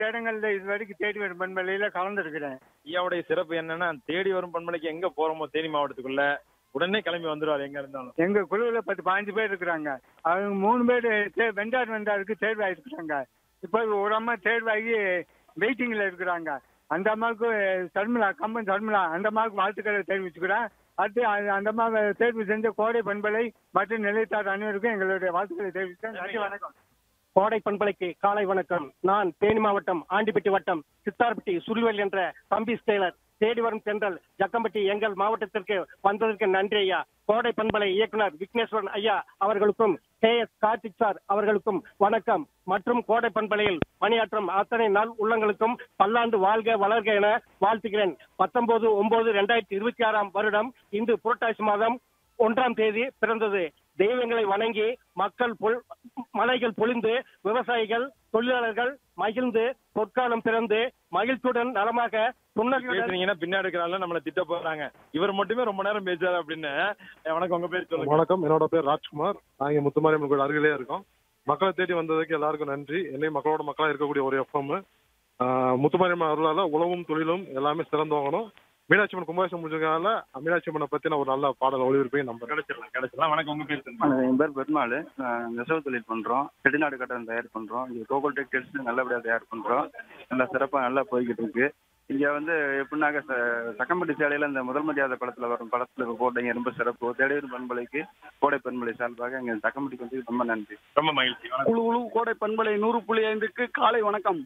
இடங்கள்ல இது வரைக்கும் தேடி வரும் பண்பலையில கலந்துருக்கிறேன் ஐயாவுடைய சிறப்பு என்னன்னா தேடி வரும் பண்பலைக்கு எங்க போறோமோ தேனி மாவட்டத்துக்குள்ள உடனே கிளம்பி வந்துருவாரு எங்க இருந்தாலும் எங்க குழுவில் பத்து பாஞ்சு பேர் இருக்கிறாங்க அவங்க மூணு பேர் தே- வெண்டார் வெண்டாருக்கு தேர்வாயிருக்கிறாங்க இப்போ ஒரு அம்மா தேர்வாகி வெயிட்டிங்ல இருக்கிறாங்க அந்த அம்மாவுக்கு சர்மிளா கம்பன் சர்மிளா அந்த அம்மாவுக்கு வாழ்த்துக்களை தெரிவிச்சுக்கிறேன் அடுத்து அந்த- அந்த அம்மா தேர்வு செஞ்ச கோடை பண்பலை மற்றும் நிலையத்தார் அனைவருக்கும் எங்களுடைய வாழ்த்துக்களை தெரிவிக்கிறேன் நன்றி வணக்கம் கோடை பண்பலைக்கு காலை வணக்கம் நான் தேனி மாவட்டம் ஆண்டிப்பட்டி வட்டம் சித்தார்பட்டி சுருள்வெல் என்ற தம்பி டெய்லர் தேடி வரும் தென்றல் ஜக்கம்பட்டி எங்கள் மாவட்டத்திற்கு வந்ததற்கு நன்றி ஐயா கோடை பண்பலை இயக்குனர் விக்னேஸ்வரன் ஐயா அவர்களுக்கும் கே எஸ் கார்த்திக் சார் அவர்களுக்கும் வணக்கம் மற்றும் கோடை பண்பலையில் பணியாற்றும் அத்தனை நாள் உள்ளங்களுக்கும் பல்லாண்டு வாழ்க வளர்க என வாழ்த்துகிறேன் பத்தொன்பது ஒன்பது ரெண்டாயிரத்தி இருபத்தி ஆறாம் வருடம் இன்று புரட்டாசி மாதம் ஒன்றாம் தேதி பிறந்தது தெய்வங்களை வணங்கி மக்கள் பொல்- மலைகள் பொழிந்து விவசாயிகள் தொழிலாளர்கள் மகிழ்ந்து பொற்காலம் பிறந்து மகிழ்ச்சியுடன் நலமாக புன்னகையுடன் பேசுனீங்கன்னா பின்னாடி இருக்கிறாங்க நம்மள திட்ட போறாங்க இவர் மட்டுமே ரொம்ப நேரம் பேசுறாரு அப்படின்னு அஹ் வணக்கம் உங்க பேர் சொல்லுங்க வணக்கம் என்னோட பேர் ராஜ்குமார் நான் இங்க முத்துமாரியம்மன் கோயில் அருகிலே இருக்கோம் மக்களை தேடி வந்ததுக்கு எல்லாருக்கும் நன்றி என்னையும் மக்களோட மக்களா இருக்கக்கூடிய ஒரு எஃப்எம் முத்துமாரியம்மன் அருளால உழவும் தொழிலும் எல்லாமே சிறந்தவங்கணும் மீனாட்சி அம்மன் கும்பாபிஷேகம் முடிஞ்சதுனால மீனாட்சி அம்மனை பத்தின ஒரு நல்ல பாடல் ஒளிபரப்பையும் நம்புறேன் கிடைச்சிடலாம் கிடைச்சிடலாம் வணக்கம் உங்க பேர் சொல்லுங்க வணக்கம், என் பேர் பெருமாள் நான் நெசவு தொழில் பண்ணுறோம் செட்டிநாடு கட்டணம் தயார் பண்ணுறோம் இங்கே கோகுல் டெக்டைல்ஸ் நல்லபடியாக தயார் பண்ணுறோம் நல்லா சிறப்பாக நல்லா போய்கிட்டு இருக்கு இங்கே வந்து எப்படின்னாக்க ச- சக்கம்பட்டி சேலையில் இந்த முதல் மரியாதை படத்தில் வரும் படத்தில் போட்டீங்க ரொம்ப சிறப்பு தேடையூர் பண்பலைக்கு கோடை பண்பலை சார்பாக எங்கள் சக்கம்பட்டிக்கு வந்து ரொம்ப நன்றி ரொம்ப மகிழ்ச்சி வணக்கம். குழு குழு கோடை பண்பலை நூறு புள்ளி ஐந்துக்கு காலை வணக்கம்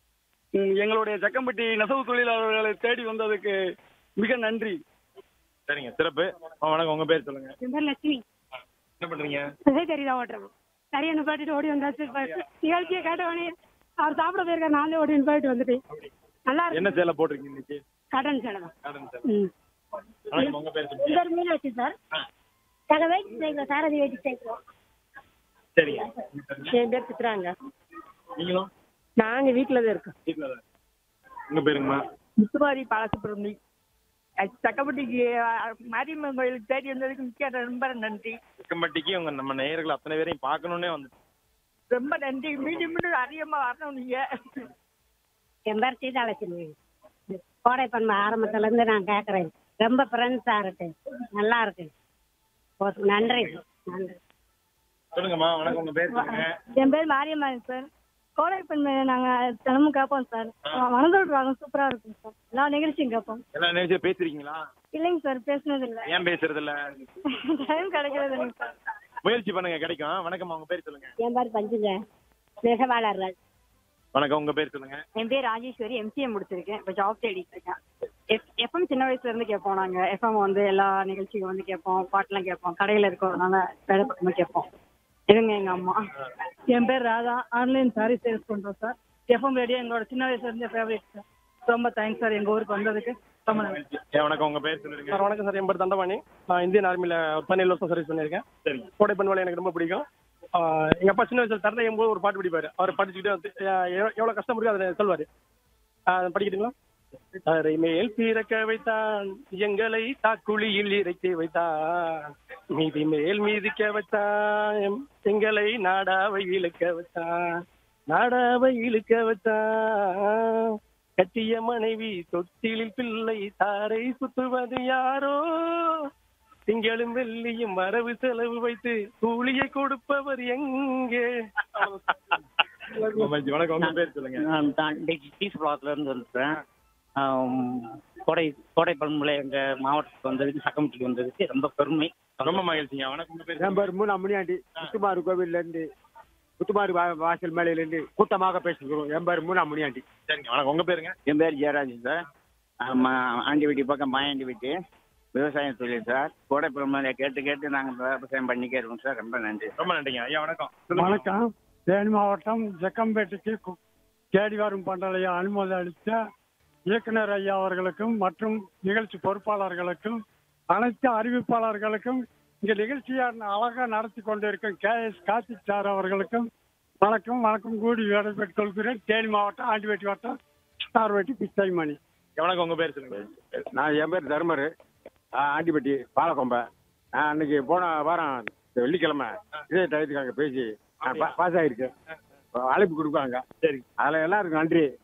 ம், எங்களுடைய ஜக்கம்பட்டி நெசவு தொழிலாளர்களை தேடி வந்ததுக்கு மிக நன்றி சரிங்க சிறப்பு ஆ, வணக்கம் உங்க பேர் சொல்லுங்க என் பேர் லட்சுமி என்ன பண்றீங்க விஜய் தெரியுதா ஓட்டுறோம் சரியா நிப்பாட்டிட்டு ஓடி வந்தாச்சு இப்ப நிகழ்ச்சியை கேட்டவனே அவர் சாப்பிட போயிருக்க நானே ஓடி நிப்பாட்டி வந்துட்டேன் நல்லா என்ன இருக்கு சேலை போட்டிருக்கீங்க இன்னைக்கு கடன் சேலை தான் காட்டன் சேலை. ம் வணக்கம் உங்க பேர் சொல்லுங்க என் பேர் மீனாட்சி சார் நாங்கள் வெயிட் சேர்க்கிறோம் சாரதி வெயிட் சேர்க்கிறோம் சரிங்க என் பேர் சித்ராங்க நீங்களும் நாங்கள் வீட்டில் தான் இருக்கோம் வீட்டுல தான் உங்க பேருங்கம்மா முத்துமாரி பாலசுப்ரமணி சக்கப்பட்டிக்கு மாரியம்மன் கோயிலுக்கு தேடி வந்ததுக்கு மிக்க ரொம்ப நன்றி சிக்கம்பட்டிக்கு உங்க நம்ம நேயர்கள் அத்தனை பேரையும் பார்க்கணும்னே வந்து ரொம்ப நன்றி மீண்டும் மீண்டும் அதிகமாக வரணும் நீங்க என் பேர் சீதாலட்சுமி கோடை பண்பு ஆரம்பத்துலேருந்து நான் கேட்குறேன் ரொம்ப ஃப்ரெண்ட்ஸாக இருக்கு நல்லா இருக்கு ஓ- நன்றி நன்றி சொல்லுங்கம்மா வணக்கம் உங்க பேர் சொல்லுங்க என் பேர் மாரியம்மா சார் கோடை பெண்மை நாங்கள் தினமும் கேட்போம் சார் மனதோடு ராகம் சூப்பராக இருக்கும் சார் எல்லா நிகழ்ச்சியும் கேட்போம் எல்லா நிகழ்ச்சியும் பேசுறீங்களா இல்லைங்க சார் பேசுனது இல்லை ஏன் பேசுறது இல்ல டைம் கிடைக்கிறது இல்லைங்க சார் முயற்சி பண்ணுங்க கிடைக்கும் வணக்கம் உங்க பேர் சொல்லுங்க என் பேர் பஞ்சுங்க நெசவாளர்கள் வணக்கம் உங்க பேர் சொல்லுங்க என் பேர் ராஜேஸ்வரி எம்சிஏ முடிச்சிருக்கேன் இப்போ ஜாப் தேடிட்டு இருக்கேன் எஃப் எஃப்எம் சின்ன வயசுல இருந்து கேட்போம் நாங்க எஃப்எம் வந்து எல்லா நிகழ்ச்சியும் வந்து கேட்போம் பாட்டெல்லாம் கேட்போம் கடையில இருக்கறதுனால வேலை பக்கமாக கேட்போம் இதுங்க எங்க அம்மா என் பேர் ராதா ஆன்லைன் சாரி சேல்ஸ் பண்றோம் சார் எஃப்எம் ரேடியோ எங்களோட சின்ன வயசுல இருந்தே ஃபேவரட் சார் ரொம்ப தேங்க்ஸ் சார் எங்க ஊருக்கு வந்ததுக்கு ரொம்ப நன்றி ஏன் வணக்கம் உங்க பேர் சொல்லுங்க சார் வணக்கம் சார் என் பேர் தண்டபாணி நான் இந்தியன் ஆர்மியில் பதினேழு வருஷம் சர்வீஸ் பண்ணியிருக்கேன் சரி கோடை பண்பலை எனக்கு ரொம்ப பிடிக்கும் ஆஹ் எங்க அப்பா சின்ன வயசுல தரணையும் போது ஒரு பாட்டு படிப்பாரு அவர் படிச்சுக்கிட்டே வந்து ஆஹ் எவ்வ- எவ்வளவு கஷ்டம் இருக்கு அதை சொல்வாரு ஆஹ் படிக்கிறீங்களா தரை மேல் பிறக்க வைத்தான் எங்களை தாக்குழியில் இறக்கி வைத்தான் மீதி மேல் மீதிக்க வைத்தான் எங்களை நாடாவை இழுக்க வைத்தான் நாடாவை இழுக்க வைத்தான் கட்டிய மனைவி தொட்டிலில் பிள்ளை தாரை சுத்துவது யாரோ திங்களும் வெள்ளியும் வரவு செலவு வைத்து கூலியை கொடுப்பவர் எங்கே மகிழ்ச்சி. வணக்கம் உங்க பேர் சொல்லுங்க நான் தான் டீஸ் பிளாக்ல இருந்து வந்துட்டேன் கோடை கோடை பண்புல எங்க மாவட்டத்துக்கு வந்ததுக்கு சக்கமட்டிக்கு வந்ததுக்கு ரொம்ப பெருமை ரொம்ப மகிழ்ச்சிங்க வணக்கம் உங்க பேர் என் பேர் மூணா முனியாண்டி முத்துமாறு கோவில்ல இருந்து முத்துமாறு வா- வாசல் மேலையில இருந்து கூட்டமாக பேசுகிறோம் என் பேர் மூணா முனியாண்டி சரிங்க வணக்கம் உங்க பேருங்க என் பேர் ஜெயராஜ் சார் ஆண்டி வீட்டு பக்கம் மாயாண்டி வீட்டு விவசாயம் தொழில் சார் கோடை பண்புல கேட்டு கேட்டு நாங்கள் விவசாயம் பண்ணிக்கே இருக்கோம் சார் ரொம்ப நன்றி ரொம்ப நன்றிங்க ஐயா வணக்கம் சொல்லுங்க. வணக்கம் தேனி மாவட்டம் ஜக்கம்பேட்டைக்கு கு- தேடி வரும் பண்டலையை அனுமதி அளித்த இயக்குனர் ஐயா அவர்களுக்கும் மற்றும் நிகழ்ச்சி பொறுப்பாளர்களுக்கும் அனைத்து அறிவிப்பாளர்களுக்கும் இந்த நிகழ்ச்சியை அழகா நடத்தி கொண்டிருக்கும் கே எஸ் கார்த்திக் சார் அவர்களுக்கும் வணக்கம் வணக்கம் கூடி விடைபெற்றுக் கொள்கிறேன் தேனி மாவட்டம் ஆண்டிவேட்டி வட்டம் ஸ்டார்வேட்டி பிச்சைமணி வணக்கம் உங்க பேர் சொல்லுங்க நான் என் பேர் தர்மர் ஆண்டிப்பட்டி பாலக்கொம்பை நான் அன்னைக்கு போன வாரம் இந்த வெள்ளிக்கிழமை இதே டயத்துக்கு அங்கே பேசி நான் பா- பாஸ் ஆகிருக்கேன் அழைப்பு கொடுப்பாங்க சரி அதில் எல்லாருக்கும் நன்றி